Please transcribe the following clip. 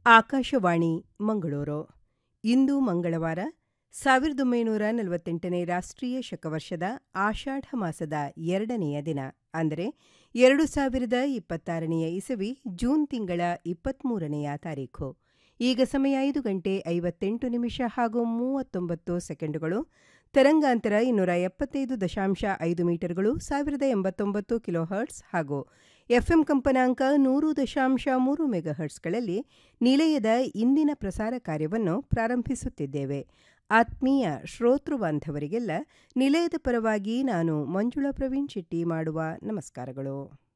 ಆಕಾಶವಾಣಿ ಮಂಗಳೂರು ಇಂದು ಮಂಗಳವಾರ ಸಾವಿರದ ಒಂಬೈನೂರ ನಲವತ್ತೆಂಟನೇ ರಾಷ್ಟ್ರೀಯ ಶಕವರ್ಷದ ಆಷಾಢ ಮಾಸದ ಎರಡನೆಯ ದಿನ ಅಂದರೆ ಎರಡು ಸಾವಿರದ ಇಪ್ಪತ್ತಾರನೆಯ ಇಸವಿ ಜೂನ್ ತಿಂಗಳ ಇಪ್ಪತ್ತ್ಮೂರನೆಯ ತಾರೀಖು ಈಗ ಸಮಯ ಐದು ಗಂಟೆ ಐವತ್ತೆಂಟು ನಿಮಿಷ ಹಾಗೂ ಮೂವತ್ತೊಂಬತ್ತು ಸೆಕೆಂಡುಗಳು ತರಂಗಾಂತರ ಇನ್ನೂರ ಎಪ್ಪತ್ತೈದು ದಶಾಂಶ ಐದು ಮೀಟರ್ಗಳು ಸಾವಿರದ ಎಂಬತ್ತೊಂಬತ್ತು ಕಿಲೋ ಹರ್ಟ್ಸ್ ಹಾಗೂ ಎಫ್ಎಂ ಕಂಪನಾಂಕ ನೂರು ದಶಾಂಶ ಮೂರು ಮೆಗಾಹರ್ಟ್ಸ್ಗಳಲ್ಲಿ ನಿಲಯದ ಇಂದಿನ ಪ್ರಸಾರ ಕಾರ್ಯವನ್ನು ಪ್ರಾರಂಭಿಸುತ್ತಿದ್ದೇವೆ ಆತ್ಮೀಯ ಶ್ರೋತೃ ಬಾಂಧವರಿಗೆಲ್ಲ ನಿಲಯದ ಪರವಾಗಿ ನಾನು ಮಂಜುಳಾ ಪ್ರವೀಣ್ ಶೆಟ್ಟಿ ಮಾಡುವ ನಮಸ್ಕಾರಗಳು